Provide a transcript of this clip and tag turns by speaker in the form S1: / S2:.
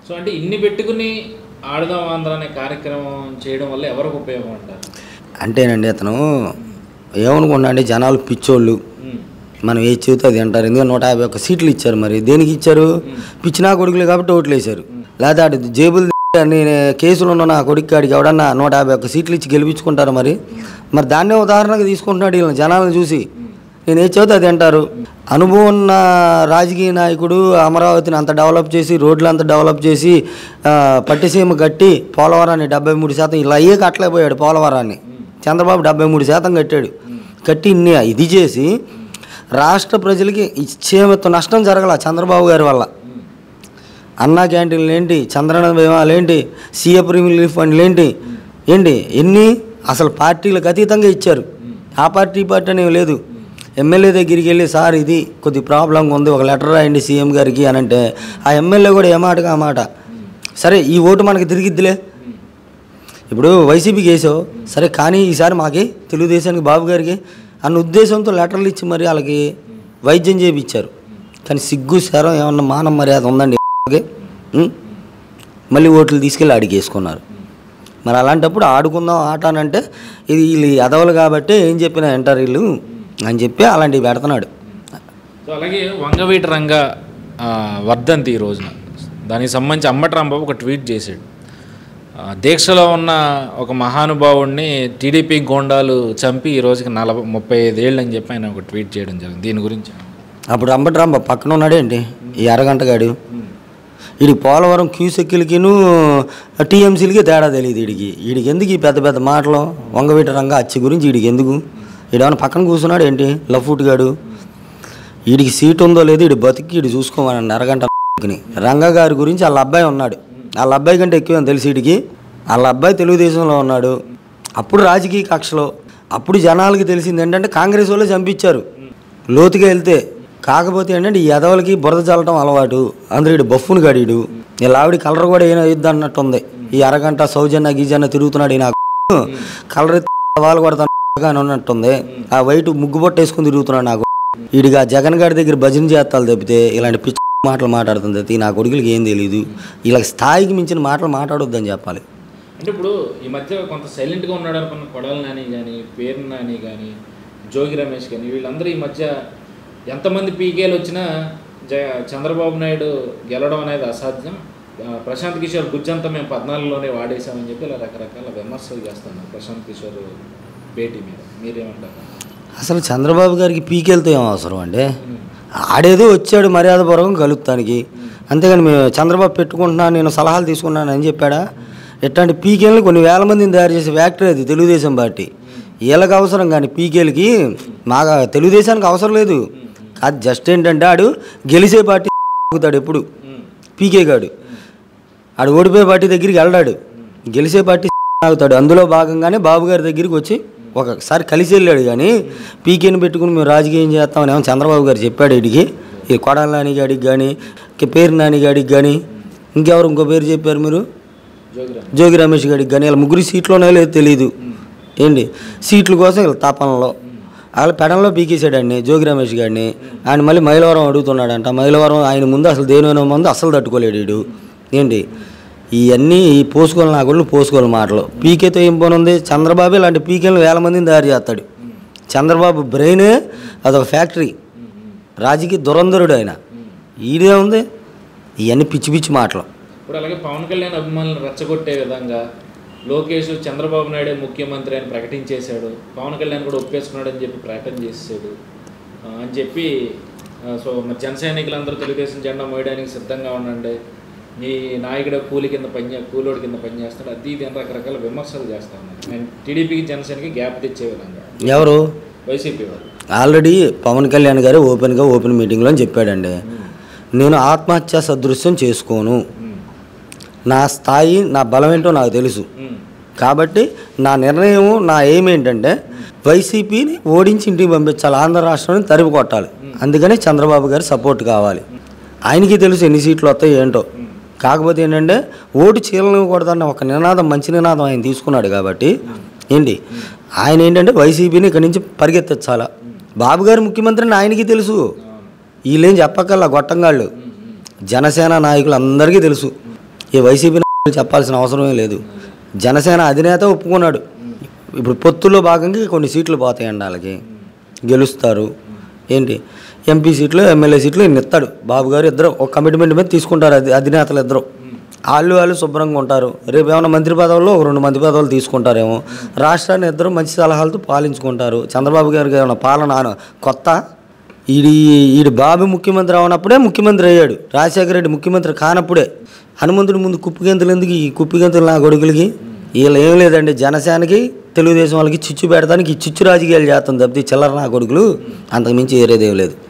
S1: So అంటే ఇన్ని పెట్టుకుని ఆడదాం ఆంధ్ర అనే కార్యక్రమం చేయడం వల్ల ఎవరికి ఉపయోగం అంటారు
S2: అంటేనండి అతను ఏమనుకున్నాండి జనాలు పిచ్చోళ్ళు
S1: ఉమ్,
S2: మనం ఏ చెబితే అది అంటారు ఎందుకంటే నూట యాభై ఒక్క సీట్లు ఇచ్చారు మరి దేనికి ఇచ్చారు పిచ్చినా కొడుకులు కాబట్టి ఓట్లు వేశారు లేకపోతే అటు జేబులు అన్ని కేసులు ఉన్న నా కొడుకు కాడికి ఎవడన్నా నూట యాభై ఒక్క సీట్లు ఇచ్చి గెలిపించుకుంటారు మరి మరి దాన్నే ఉదాహరణగా తీసుకుంటున్నాడు వీళ్ళని జనాలను చూసి నేను ఏ చెబితే అది అంటారు అనుభవం ఉన్న రాజకీయ నాయకుడు అమరావతిని అంత డెవలప్ చేసి రోడ్లు అంత డెవలప్ చేసి ఆ, పట్టిసీమ కట్టి పోలవరాన్ని డెబ్బై మూడు శాతం ఇలా అయ్యే కట్టలేకపోయాడు పోలవరాన్ని చంద్రబాబు డెబ్బై మూడు శాతం కట్టాడు కట్టి ఇన్ని ఇది చేసి రాష్ట్ర ప్రజలకి ఇచ్చేమతో నష్టం జరగల చంద్రబాబు గారి వల్ల అన్నా క్యాంటీన్లు ఏంటి చంద్రన బీమాలు ఏంటి సీఎం రిలీఫ్ ఫండ్లు ఏంటి ఏంటి ఎన్ని అసలు పార్టీలకు అతీతంగా ఇచ్చారు ఆ పార్టీ ఈ పార్టీ అనేవి లేదు ఎమ్మెల్యే దగ్గరికి వెళ్ళి సార్ ఇది కొద్ది ప్రాబ్లంగా ఉంది ఒక లెటర్ రాయండి సీఎం గారికి అని అంటే ఆ ఎమ్మెల్యే కూడా ఏ మాటగా ఆ మాట సరే ఈ ఓటు మనకి తిరిగిద్దిలే ఇప్పుడు వైసీపీకి వేసావు సరే కానీ ఈసారి మాకి తెలుగుదేశానికి బాబు గారికి అన్న ఉద్దేశంతో లెటర్లు ఇచ్చి మరి వాళ్ళకి వైద్యం చేయించారు కానీ సిగ్గు శరం ఏమన్నా మానం మర్యాద ఉందండి కి? ఉం? మళ్ళీ ఓట్లు తీసుకెళ్ళి ఆడికి వేసుకున్నారు మరి అలాంటప్పుడు ఆడుకుందాం ఆట అని అంటే ఇది వీళ్ళు ఎదవలు కాబట్టి ఏం చెప్పినా ఎంటారు వీళ్ళు అని చెప్పి అలాంటివి పెడుతున్నాడు
S1: సో అలాగే వంగవీటి రంగ ఆ, వర్ధంతి ఈ రోజున దానికి సంబంధించి అంబటి రాంబాబు ఒక ట్వీట్ చేశాడు ఆ, దీక్షలో ఉన్న ఒక మహానుభావుడిని టీడీపీ గోండాలు చంపి ఈ రోజుకి నలభై ముప్పై ఐదేళ్ళు అని చెప్పి ఆయన ఒక ట్వీట్ చేయడం జరిగింది దీని గురించి
S2: అప్పుడు అంబటరాంబ పక్కన ఉన్నాడేంటి ఈ అరగంటగాడు వీడి పోలవరం క్యూసెక్కిలకిను టీఎంసీలకి తేడా తెలియదు వీడికి వీడికి ఎందుకు ఈ పెద్ద పెద్ద మాటలు వంగవీట రంగ అచ్చి గురించి వీడికి ఎందుకు వీడేమైనా పక్కన కూర్చున్నాడు ఏంటి లఫ్ఫుట్ గాడు వీడికి సీట్ ఉందో లేదో వీడి బతికి వీడు చూసుకోమని అరగంట ని. రంగ గారి గురించి వాళ్ళ అబ్బాయి ఉన్నాడు వాళ్ళ అబ్బాయి కంటే ఎక్కువ తెలుసు వీడికి వాళ్ళ అబ్బాయి తెలుగుదేశంలో ఉన్నాడు అప్పుడు రాజకీయ కక్షలో అప్పుడు జనాలకి తెలిసింది ఏంటంటే కాంగ్రెస్ వాళ్ళే చంపించారు లోతుగా వెళ్తే కాకపోతే ఏంటంటే ఈ ఎదవలకి బురద చల్లటం అలవాటు అందరూ వీడు బఫ్ఫును గడీడు వీళ్ళ ఆవిడ కలర్ కూడా ఏదో ఇద్ది అన్నట్టుంది ఈ అరగంట సౌజన్య గీజన్న తిరుగుతున్నాడు ఈ నాకు కలర్ ఎత్తి వాళ్ళు కొడతాను అని ఉన్నట్టుంది ఆ వైట్ ముగ్గు బొట్ట వేసుకుని తిరుగుతున్నాడు నాకు వీడిగా జగన్ గారి దగ్గర భజన చేస్తాలు తప్పితే ఇలాంటి పిచ్చి మాటలు మాట్లాడుతుంది తప్పితే నా కొడుకులకి ఏం తెలియదు ఇలా స్థాయికి మించిన మాటలు మాట్లాడొద్దని చెప్పాలి
S1: అంటే ఇప్పుడు ఈ మధ్య కొంత సైలెంట్గా ఉన్నాడు అనుకున్న కొడాల నాని కానీ పేరు నాని కానీ జోగి రమేష్ కానీ వీళ్ళందరూ ఈ మధ్య ఎంతమంది పీకేలు వచ్చినా జ చంద్రబాబు నాయుడు గెలవడం అనేది అసాధ్యం ఆ, ప్రశాంత్ కిషోర్ గుజ్జంతా మేము పద్నాలుగులోనే వాడేసామని చెప్పి ఇలా రకరకాల విమర్శలు చేస్తున్నారు ప్రశాంత్ కిషోర్ భేటీ మీద మీరేమంటారు
S2: అసలు చంద్రబాబు గారికి పీకెళ్తే ఏం అవసరం అండి ఆడేదో వచ్చాడు మర్యాదపూర్వకం కలుపుతానికి అంతేగాని మేము చంద్రబాబు పెట్టుకుంటున్నాను నేను సలహాలు తీసుకున్నాను అని చెప్పాడా ఇట్లాంటి పీకేలను కొన్ని వేల మందిని తయారు చేసే ఫ్యాక్టరీ అది తెలుగుదేశం పార్టీ వీళ్ళకి అవసరం కానీ పీకేలకి మాకు తెలుగుదేశానికి అవసరం లేదు అది జస్ట్ ఏంటంటే ఆడు గెలిచే పార్టీ తాగుతాడు ఎప్పుడు పీకే గాడు ఆడు ఓడిపోయే పార్టీ దగ్గరికి వెళ్ళాడు గెలిచే పార్టీ తాగుతాడు అందులో భాగంగానే బాబు గారి దగ్గరికి వచ్చి ఒకసారి కలిసి వెళ్ళాడు కానీ పీకేని పెట్టుకుని మేము రాజకీయం చేస్తామని ఏమో చంద్రబాబు గారు చెప్పాడు వీడికి ఈ కొడాల నాని గాడికి కానీ పేరు నాని గాడికి కానీ ఇంకెవరు ఇంకో పేరు చెప్పారు మీరు
S1: జోగి రమేష్
S2: జోగి రమేష్ గారికి కానీ వీళ్ళ ముగ్గురు సీట్లోనే లేదు తెలియదు ఏంటి సీట్ల కోసం వీళ్ళ తపనలో వాళ్ళ పెడంలో పీకేసాడండి జోగి రమేష్ గారిని ఆయన మళ్ళీ మైలవరం అడుగుతున్నాడంట మైలవరం ఆయన ముందు అసలు దేనివైనా ముందు అసలు తట్టుకోలేడు వీడు ఏంటి ఇవన్నీ ఈ పోసుకోవాలి నా కూడా పోసుకోవాలి మాటలు పీకేతో ఏం పని ఉంది చంద్రబాబు ఇలాంటి పీకేలను వేల మందిని తయారు చేస్తాడు చంద్రబాబు బ్రెయినే అదొక ఫ్యాక్టరీ రాజకీయ దురంధరుడు ఆయన ఈడే ఉంది ఇవన్నీ పిచ్చి పిచ్చి మాటలు
S1: ఇప్పుడు అలాగే పవన్ కళ్యాణ్ అభిమానులను రెచ్చగొట్టే విధంగా లోకేష్ చంద్రబాబు నాయుడే ముఖ్యమంత్రి అని ప్రకటించేశాడు పవన్ కళ్యాణ్ కూడా ఒప్పేసుకున్నాడు అని చెప్పి ప్రకటన చేసాడు ఆ, అని చెప్పి ఆ, సో మరి జన సైనికులందరూ తెలుగుదేశం జెండా మోయడానికి సిద్ధంగా ఉండండి మీ నాయకుడు కూలి కింద పని కూలోడి కింద పని చేస్తాడు అది ఇది అని రకరకాల విమర్శలు చేస్తా ఉన్నారు నేను టీడీపీకి జనసేనకి గ్యాప్ తెచ్చే విధంగా
S2: ఎవరు
S1: వైసీపీ వాళ్ళు
S2: ఆల్రెడీ పవన్ కళ్యాణ్ గారు ఓపెన్గా ఓపెన్ మీటింగ్లో అని చెప్పాడండి నేను ఆత్మహత్య సదృశ్యం చేసుకోను
S1: ఉమ్,
S2: నా స్థాయి నా బలం ఏంటో నాకు తెలుసు
S1: ఉమ్,
S2: కాబట్టి నా నిర్ణయం నా ఎయిమ్ ఏంటంటే వైసీపీని ఓడించి ఇంటికి పంపించాలి ఆంధ్ర రాష్ట్రాన్ని తరిమి కొట్టాలి అందుకని చంద్రబాబు గారి సపోర్ట్ కావాలి ఆయనకి తెలుసు ఎన్ని సీట్లు వస్తాయి ఏంటో కాకపోతే ఏంటంటే ఓటు చీలనివ్వకూడదన్న ఒక నినాదం మంచి నినాదం ఆయన తీసుకున్నాడు కాబట్టి ఏంటి ఆయన ఏంటంటే వైసీపీని ఇక్కడి నుంచి పరిగెత్తించాలా బాబు గారు ముఖ్యమంత్రిని ఆయనకి తెలుసు వీళ్ళేం చెప్పక్కల్లా గొట్టంగాళ్ళు జనసేన నాయకులు అందరికీ తెలుసు ఈ వైసీపీ నాయకులు చెప్పాల్సిన అవసరమే లేదు జనసేన అధినేత ఒప్పుకున్నాడు ఇప్పుడు పొత్తుల్లో భాగంగా కొన్ని సీట్లు పోతాయండి వాళ్ళకి గెలుస్తారు ఏంటి ఎంపీ సీట్లు ఎమ్మెల్యే సీట్లు ఇన్ని ఇస్తాడు బాబు గారు ఇద్దరు ఒక కమిట్మెంట్ మీద తీసుకుంటారు అది అధినేతలు ఇద్దరు వాళ్ళు వాళ్ళు శుభ్రంగా ఉంటారు రేపు ఏమైనా మంత్రి పదవుల్లో ఒక రెండు మంత్రి పదవులు తీసుకుంటారేమో రాష్ట్రాన్ని ఇద్దరు మంచి సలహాలతో పాలించుకుంటారు చంద్రబాబు గారికి ఏమైనా పాలన ఆన- కొత్త ఈడి ఈడి బాబు ముఖ్యమంత్రి అవనప్పుడే ముఖ్యమంత్రి అయ్యాడు రాజశేఖర రెడ్డి ముఖ్యమంత్రి కానప్పుడే హనుమంతుడి ముందు కుప్పిగంతులు ఎందుకు ఈ కుప్పిగంతులు నా కొడుకులకి వీళ్ళు ఏం లేదండి జనసేనకి తెలుగుదేశం వాళ్ళకి చిచ్చు పెడతానికి ఈ చిచ్చు రాజకీయాలు చేస్తుంది తప్పితే చిల్లర నా కొడుకులు అంతకుమించి ఏరేదేం లేదు